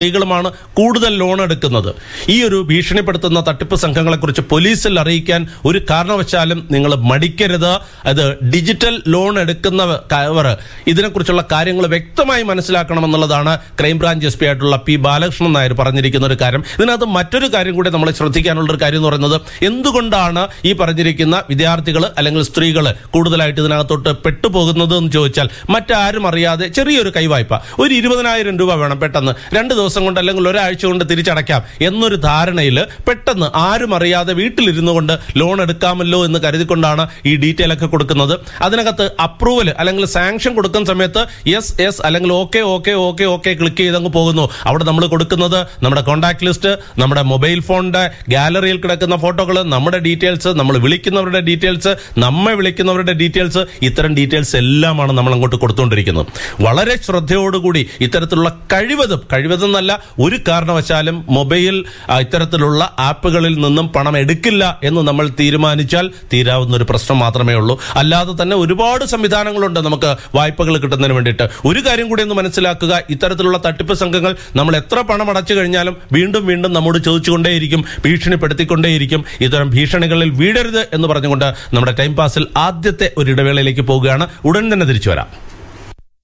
സ്ത്രീകളുമാണ് കൂടുതൽ ലോൺ എടുക്കുന്നത് ഈ ഒരു ഭീഷണിപ്പെടുത്തുന്ന തട്ടിപ്പ് സംഘങ്ങളെക്കുറിച്ച് പോലീസിൽ അറിയിക്കാൻ ഒരു കാരണവശാലും നിങ്ങൾ മടിക്കരുത് അത് ഡിജിറ്റൽ ലോൺ എടുക്കുന്നവർ ഇതിനെക്കുറിച്ചുള്ള കാര്യങ്ങൾ വ്യക്തമായി മനസ്സിലാക്കണമെന്നുള്ളതാണ് ക്രൈംബ്രാഞ്ച് എസ് പി ആയിട്ടുള്ള പി ബാലകൃഷ്ണൻ നായർ പറഞ്ഞിരിക്കുന്ന ഒരു കാര്യം ഇതിനകത്ത് മറ്റൊരു കാര്യം കൂടി നമ്മൾ ശ്രദ്ധിക്കാനുള്ള ഒരു കാര്യം എന്ന് പറയുന്നത് എന്തുകൊണ്ടാണ് ഈ പറഞ്ഞിരിക്കുന്ന വിദ്യാർത്ഥികൾ അല്ലെങ്കിൽ സ്ത്രീകൾ കൂടുതലായിട്ട് ഇതിനകത്തോട്ട് പെട്ടുപോകുന്നത് എന്ന് ചോദിച്ചാൽ മറ്റാരും അറിയാതെ ചെറിയൊരു കൈവായ്പ ഒരു ഇരുപതിനായിരം രൂപ വേണം പെട്ടെന്ന് രണ്ട് ദിവസം കൊണ്ട് അല്ലെങ്കിൽ ഒരാഴ്ച കൊണ്ട് തിരിച്ചടയ്ക്കാം എന്നൊരു ധാരണയിൽ പെട്ടെന്ന് ആരും അറിയാതെ വീട്ടിലിരുന്നു കൊണ്ട് ലോൺ എടുക്കാമല്ലോ എന്ന് കരുതിക്കൊണ്ടാണ് ഈ ഡീറ്റെയിൽ ഒക്കെ കൊടുക്കുന്നത് അതിനകത്ത് അപ്രൂവൽ അല്ലെങ്കിൽ സാങ്ഷൻ കൊടുക്കുന്ന സമയത്ത് യെസ് യെസ് അല്ലെങ്കിൽ okay okay okay okay click ചെയ്തങ്ങ് പോകുന്നു അവിടെ നമ്മൾ കൊടുക്കുന്നത് നമ്മുടെ കോൺടാക്ട് ലിസ്റ്റ് നമ്മുടെ മൊബൈൽ ഫോണിന്റെ ഗാലറിയിൽ കിടക്കുന്ന ഫോട്ടോകൾ നമ്മുടെ ഡീറ്റെയിൽസ് നമ്മൾ വിളിക്കുന്നവരുടെ ഡീറ്റെയിൽസ് നമ്മെ വിളിക്കുന്നവരുടെ ഡീറ്റെയിൽസ് ഇത്തരം ഡീറ്റെയിൽസ് എല്ലാമാണ് നമ്മൾ അങ്ങോട്ട് കൊടുത്തുകൊണ്ടിരിക്കുന്നത് വളരെ ശ്രദ്ധയോടുകൂടി ഇത്തരത്തിലുള്ള കഴിവതും കഴിവതും എന്നല്ല ഒരു കാരണവശാലും മൊബൈൽ ആ, ഇത്തരത്തിലുള്ള ആപ്പുകളിൽ നിന്നും പണം എടുക്കില്ല എന്ന് നമ്മൾ തീരുമാനിച്ചാൽ തീരാവുന്ന ഒരു പ്രശ്നം മാത്രമേ ഉള്ളൂ അല്ലാതെ തന്നെ ഒരുപാട് സംവിധാനങ്ങളുണ്ട് നമുക്ക് വായ്പകൾ കിട്ടുന്നതിന് വേണ്ടിയിട്ട് ഒരു കാര്യം കൂടി ഒന്ന് മനസ്സിലാക്കുക ഇത്തരത്തിലുള്ള തട്ടിപ്പ് സംഘങ്ങൾ നമ്മൾ എത്ര പണം അടച്ചു കഴിഞ്ഞാലും വീണ്ടും വീണ്ടും നമ്മോട് ചോദിച്ചുകൊണ്ടേയിരിക്കും ഭീഷണിപ്പെടുത്തിക്കൊണ്ടേയിരിക്കും ഇത്തരം ഭീഷണികളിൽ വീഴരുത് എന്ന് പറഞ്ഞുകൊണ്ട് നമ്മുടെ ടൈം പാസിൽ ആദ്യത്തെ ഒരു ഇടവേളയിലേക്ക് പോവുകയാണ് ഉടൻ തന്നെ തിരിച്ചു വരാം